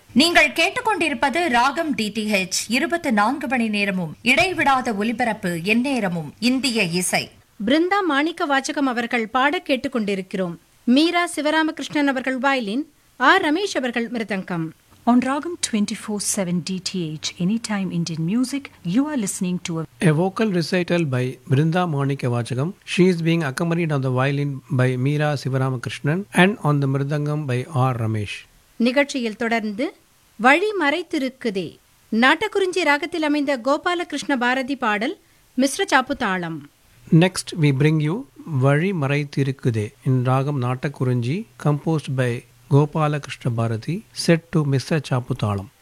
நீங்கள் கேட்டுக்கொண்டிருப்பது ராகம் டிடிஹெச் இருபத்தி நான்கு மணி நேரமும் இடைவிடாத ஒலிபரப்பு எந்நேரமும் இந்திய இசை பிருந்தா மாணிக்க வாச்சகம் அவர்கள் பாடக் கேட்டுக்கொண்டிருக்கிறோம் மீரா சிவராமகிருஷ்ணன் அவர்கள் வயலின் ஆர் ரமேஷ் அவர்கள் மிருதங்கம் On Ragam 24/7 DTH Anytime Indian Music, you are listening to a A vocal recital by Brinda Monika Vachagam. She is being accompanied on the violin by Meera Sivaramakrishnan and on the mridangam by R. Ramesh. நிகழ்ச்சியில் தொடர்ந்து வழி மறைத்திருக்குதே நாட்டக்குறிஞ்சி ராகத்தில் அமைந்த கோபாலகிருஷ்ண பாரதி பாடல் மிஸ்ர சாப்பு தாளம் Next, we bring you Vali Marai Tirukkude in Ragam Natakurunji, composed by Gopala Krishna Bharati, set to Mr. Chaputalam.